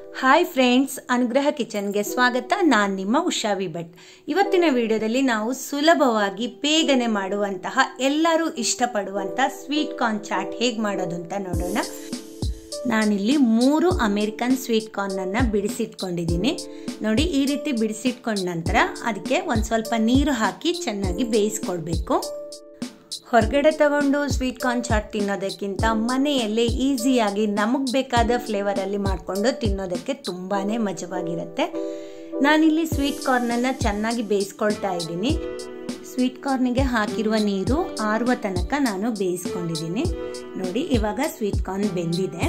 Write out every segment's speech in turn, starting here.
hi friends ಅನುಗ್ರಹ ಕಿಚನ್ಗೆ ಸ್ವಾಗತ ನಾನು ನಿಮ್ಮ ಉಷಾವಿ ಭಟ್ ಇವತ್ತಿನ ವಿಡಿಯೋದಲ್ಲಿ ನಾವು ಸುಲಭವಾಗಿ ಬೇಗನೆ ಮಾಡುವಂತಹ ಎಲ್ಲರೂ ಇಷ್ಟಪಡುವಂಥ ಸ್ವೀಟ್ ಕಾರ್ನ್ ಚಾಟ್ ಹೇಗೆ ಮಾಡೋದು ಅಂತ ನೋಡೋಣ ನಾನಿಲ್ಲಿ ಮೂರು ಅಮೇರಿಕನ್ ಸ್ವೀಟ್ ಕಾರ್ನನ್ನು ಬಿಡಿಸಿಟ್ಕೊಂಡಿದ್ದೀನಿ ನೋಡಿ ಈ ರೀತಿ ಬಿಡಿಸಿಟ್ಕೊಂಡ ನಂತರ ಅದಕ್ಕೆ ಒಂದು ಸ್ವಲ್ಪ ನೀರು ಹಾಕಿ ಚೆನ್ನಾಗಿ ಬೇಯಿಸ್ಕೊಳ್ಬೇಕು ಹೊರಗಡೆ ತಗೊಂಡು ಸ್ವೀಟ್ ಕಾರ್ನ್ ಚಾಟ್ ತಿನ್ನೋದಕ್ಕಿಂತ ಮನೆಯಲ್ಲೇ ಈಸಿಯಾಗಿ ನಮಗೆ ಬೇಕಾದ ಫ್ಲೇವರಲ್ಲಿ ಮಾಡಿಕೊಂಡು ತಿನ್ನೋದಕ್ಕೆ ತುಂಬಾ ಮಜವಾಗಿರುತ್ತೆ ನಾನಿಲ್ಲಿ ಸ್ವೀಟ್ ಕಾರ್ನನ್ನು ಚೆನ್ನಾಗಿ ಬೇಯಿಸ್ಕೊಳ್ತಾ ಇದ್ದೀನಿ ಸ್ವೀಟ್ ಕಾರ್ನಿಗೆ ಹಾಕಿರುವ ನೀರು ಆರುವ ತನಕ ನಾನು ಬೇಯಿಸ್ಕೊಂಡಿದ್ದೀನಿ ನೋಡಿ ಇವಾಗ ಸ್ವೀಟ್ ಕಾರ್ನ್ ಬೆಂದಿದೆ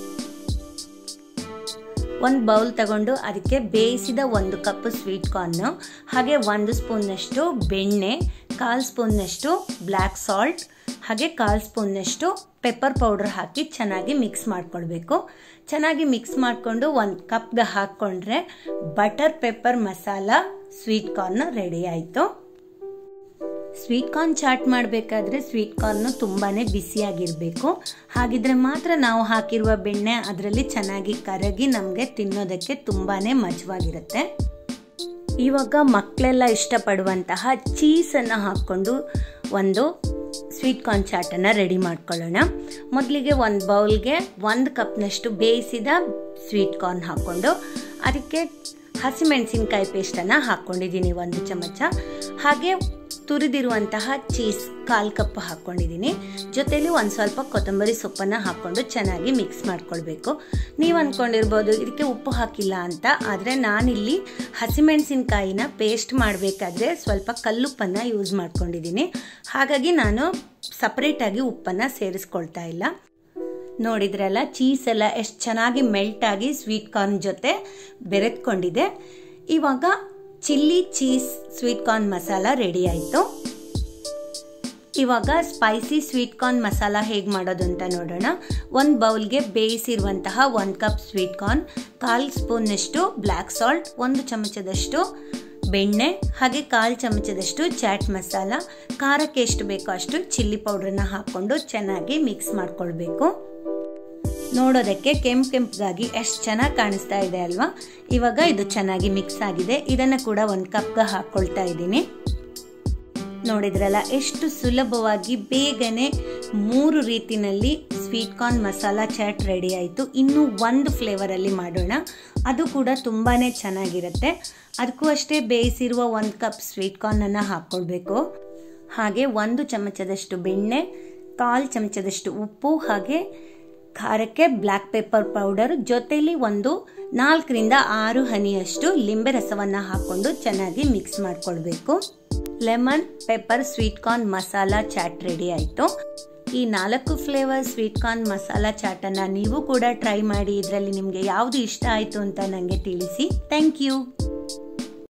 ಒಂದು ಬೌಲ್ ತಗೊಂಡು ಅದಕ್ಕೆ ಬೇಯಿಸಿದ ಒಂದು ಕಪ್ ಸ್ವೀಟ್ ಕಾರ್ನು ಹಾಗೆ ಒಂದು ಸ್ಪೂನ್ನಷ್ಟು ಬೆಣ್ಣೆ ಕಾಲು ಸ್ಪೂನ್ನಷ್ಟು ಬ್ಲ್ಯಾಕ್ ಸಾಲ್ಟ್ ಹಾಗೆ ಕಾಲು ಸ್ಪೂನ್ನಷ್ಟು ಪೆಪ್ಪರ್ ಪೌಡರ್ ಹಾಕಿ ಚೆನ್ನಾಗಿ ಮಿಕ್ಸ್ ಮಾಡ್ಕೊಳ್ಬೇಕು ಚೆನ್ನಾಗಿ ಮಿಕ್ಸ್ ಮಾಡಿಕೊಂಡು ಒಂದು ಕಪ್ಗೆ ಹಾಕ್ಕೊಂಡ್ರೆ butter pepper masala sweet corn ready ಆಯಿತು ಸ್ವೀಟ್ ಕಾರ್ನ್ ಚಾಟ್ ಮಾಡಬೇಕಾದ್ರೆ ಸ್ವೀಟ್ ಕಾರ್ನು ತುಂಬಾ ಬಿಸಿಯಾಗಿರಬೇಕು ಹಾಗಿದ್ರೆ ಮಾತ್ರ ನಾವು ಹಾಕಿರುವ ಬೆಣ್ಣೆ ಅದರಲ್ಲಿ ಚೆನ್ನಾಗಿ ಕರಗಿ ನಮಗೆ ತಿನ್ನೋದಕ್ಕೆ ತುಂಬಾ ಮಜವಾಗಿರುತ್ತೆ ಇವಾಗ ಮಕ್ಕಳೆಲ್ಲ ಇಷ್ಟಪಡುವಂತಹ ಚೀಸನ್ನು ಹಾಕ್ಕೊಂಡು ಒಂದು ಸ್ವೀಟ್ ಕಾರ್ನ್ ಚಾಟನ್ನು ರೆಡಿ ಮಾಡ್ಕೊಳ್ಳೋಣ ಮೊದಲಿಗೆ ಒಂದು ಬೌಲ್ಗೆ ಒಂದು ಕಪ್ನಷ್ಟು ಬೇಯಿಸಿದ ಸ್ವೀಟ್ ಕಾರ್ನ್ ಹಾಕ್ಕೊಂಡು ಅದಕ್ಕೆ ಹಸಿಮೆಣಸಿನ್ಕಾಯಿ ಪೇಸ್ಟನ್ನು ಹಾಕ್ಕೊಂಡಿದ್ದೀನಿ ಒಂದು ಚಮಚ ಹಾಗೆ ತುರಿದಿರುವಂತಹ ಚೀಸ್ ಕಾಲು ಕಪ್ ಹಾಕ್ಕೊಂಡಿದ್ದೀನಿ ಜೊತೆಲಿ ಒಂದು ಸ್ವಲ್ಪ ಕೊತ್ತಂಬರಿ ಸೊಪ್ಪನ್ನು ಹಾಕ್ಕೊಂಡು ಚೆನ್ನಾಗಿ ಮಿಕ್ಸ್ ಮಾಡ್ಕೊಳ್ಬೇಕು ನೀವು ಅಂದ್ಕೊಂಡಿರ್ಬೋದು ಇದಕ್ಕೆ ಉಪ್ಪು ಹಾಕಿಲ್ಲ ಅಂತ ಆದರೆ ನಾನಿಲ್ಲಿ ಹಸಿಮೆಣಸಿನ್ಕಾಯಿನ ಪೇಸ್ಟ್ ಮಾಡಬೇಕಾದ್ರೆ ಸ್ವಲ್ಪ ಕಲ್ಲುಪ್ಪನ್ನು ಯೂಸ್ ಮಾಡ್ಕೊಂಡಿದ್ದೀನಿ ಹಾಗಾಗಿ ನಾನು ಸಪ್ರೇಟಾಗಿ ಉಪ್ಪನ್ನು ಸೇರಿಸ್ಕೊಳ್ತಾ ಇಲ್ಲ ನೋಡಿದ್ರಲ್ಲ ಚೀಸ್ ಎಲ್ಲ ಎಷ್ಟು ಚೆನ್ನಾಗಿ ಮೆಲ್ಟ್ ಆಗಿ ಸ್ವೀಟ್ ಕಾರ್ನ್ ಜೊತೆ ಬೆರೆತ್ಕೊಂಡಿದೆ ಇವಾಗ chilli cheese sweet corn masala ready ಆಯಿತು ಇವಾಗ ಸ್ಪೈಸಿ ಸ್ವೀಟ್ ಕಾರ್ನ್ ಮಸಾಲ ಹೇಗೆ ಮಾಡೋದು ಅಂತ ನೋಡೋಣ ಒಂದು ಬೌಲ್ಗೆ ಬೇಯಿಸಿರುವಂತಹ ಒಂದು ಕಪ್ ಸ್ವೀಟ್ ಕಾರ್ನ್ ಕಾಲು ಸ್ಪೂನ್ನಷ್ಟು ಬ್ಲ್ಯಾಕ್ ಸಾಲ್ಟ್ ಒಂದು ಚಮಚದಷ್ಟು ಬೆಣ್ಣೆ ಹಾಗೆ ಕಾಲು ಚಮಚದಷ್ಟು ಚಾಟ್ ಮಸಾಲ ಖಾರಕ್ಕೆ ಎಷ್ಟು ಬೇಕೋ ಅಷ್ಟು ಚಿಲ್ಲಿ ಪೌಡ್ರನ್ನ ಹಾಕ್ಕೊಂಡು ಚೆನ್ನಾಗಿ ಮಿಕ್ಸ್ ಮಾಡ್ಕೊಳ್ಬೇಕು ನೋಡೋದಕ್ಕೆ ಕೆಂಪು ಕೆಂಪಗಾಗಿ ಎಷ್ಟು ಚೆನ್ನಾಗಿ ಕಾಣಿಸ್ತಾ ಇದೆ ಅಲ್ವಾ ಇವಾಗ ಇದು ಚೆನ್ನಾಗಿ ಮಿಕ್ಸ್ ಆಗಿದೆ ಇದನ್ನು ಕೂಡ ಒಂದು ಕಪ್ಗೆ ಹಾಕ್ಕೊಳ್ತಾ ಇದ್ದೀನಿ ನೋಡಿದ್ರಲ್ಲ ಎಷ್ಟು ಸುಲಭವಾಗಿ ಬೇಗನೆ ಮೂರು ರೀತಿನಲ್ಲಿ sweet corn masala chaat ready ಆಯಿತು ಇನ್ನೂ ಒಂದು ಫ್ಲೇವರಲ್ಲಿ ಮಾಡೋಣ ಅದು ಕೂಡ ತುಂಬಾ ಚೆನ್ನಾಗಿರುತ್ತೆ ಅದಕ್ಕೂ ಅಷ್ಟೇ ಬೇಯಿಸಿರುವ ಒಂದು ಕಪ್ ಸ್ವೀಟ್ ಕಾರ್ನನ್ನು ಹಾಕ್ಕೊಳ್ಬೇಕು ಹಾಗೆ ಒಂದು ಚಮಚದಷ್ಟು ಬೆಣ್ಣೆ ಕಾಲು ಚಮಚದಷ್ಟು ಉಪ್ಪು ಹಾಗೆ ಖಾರಕ್ಕೆ ಬ್ಲ್ಯಾಕ್ ಪೆಪ್ಪರ್ ಪೌಡರ್ ಜೊತೆಲಿ ಒಂದು ನಾಲ್ಕರಿಂದ ಆರು ಹನಿಯಷ್ಟು ಲಿಂಬೆ ರಸವನ್ನು ಹಾಕ್ಕೊಂಡು ಚೆನ್ನಾಗಿ ಮಿಕ್ಸ್ ಮಾಡ್ಕೊಳ್ಬೇಕು lemon pepper sweet corn masala chaat ready ಆಯಿತು ಈ ನಾಲ್ಕು ಫ್ಲೇವರ್ ಸ್ವೀಟ್ ಕಾರ್ನ್ ಮಸಾಲ ಚಾಟನ್ನು ನೀವು ಕೂಡ ಟ್ರೈ ಮಾಡಿ ಇದರಲ್ಲಿ ನಿಮಗೆ ಯಾವುದು ಇಷ್ಟ ಆಯಿತು ಅಂತ ನನಗೆ ತಿಳಿಸಿ ಥ್ಯಾಂಕ್ ಯು